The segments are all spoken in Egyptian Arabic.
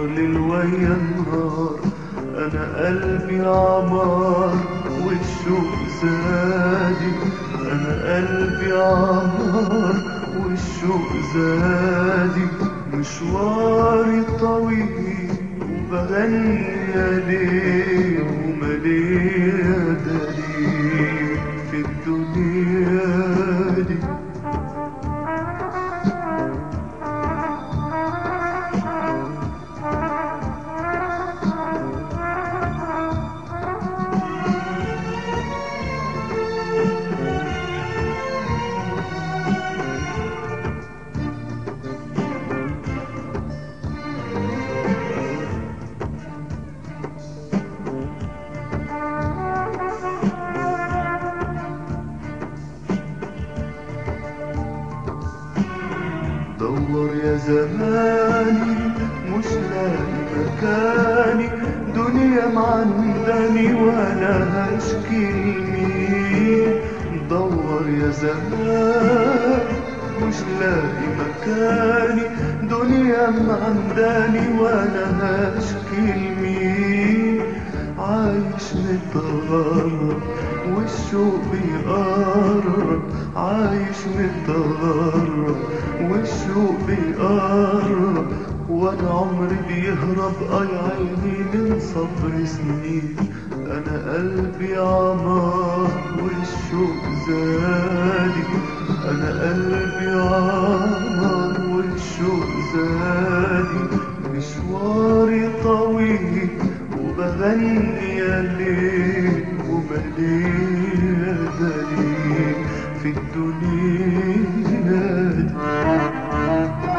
ليل ويا النهار انا قلبي عمار والشوق زادي انا قلبي عمار والشوق زادي مشواري طويل وبغني يا ليل ومليا دليل في الدنيا دي دور يا زماني مش لاقي مكاني دنيا معنداني ولا هشكي لمين دور يا زماني مش لاقي مكاني دنيا معنداني ولا هشكي لمين عايش متغرب والشوق بيقرب عايش متغرب والشوق بيقرب وانا عمري بيهرب اي عيني من صبر سنين انا قلبي عمار والشوق زادي انا قلبي عمار والشوق زادي مشواري طويل وبغني يا ليل ومليا دليل في الدنيا دي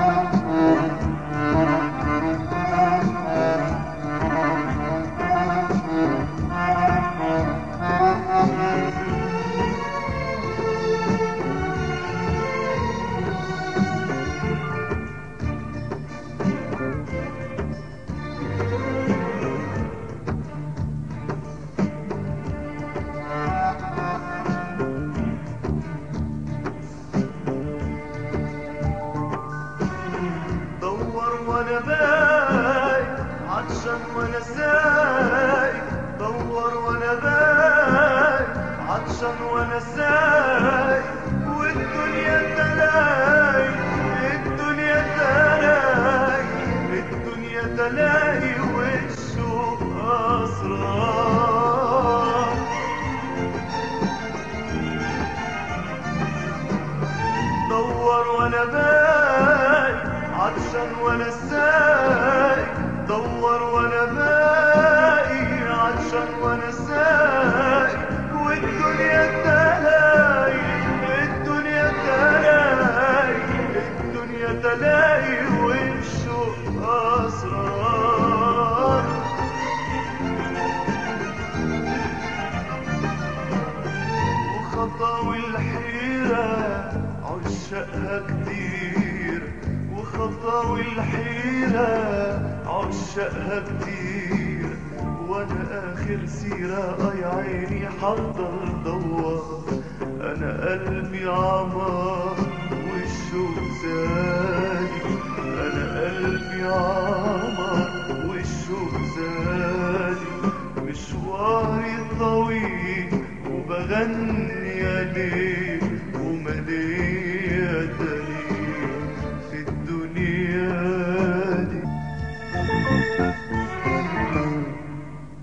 دور وانا بايت عطشان وانا سايق دور وانا بايت عطشان وانا سايق والدنيا تلاقي الدنيا تلاقي الدنيا تلاقي والشوق اسرار دور وانا بايت عطشان وانا سايق دور وانا بايت عطشان وانا سايق والدنيا تلاقي الدنيا تلاقي الدنيا تلاقي والشوق اسرار وخطاوي الحيرة عشقها كتير وخطاوي الحيرة عشقها كتير وانا اخر سيرة اي عيني حضر دور انا قلبي عمار والشوق زادي انا قلبي عمار والشوق زادي مشواري طويل وبغني يا ليل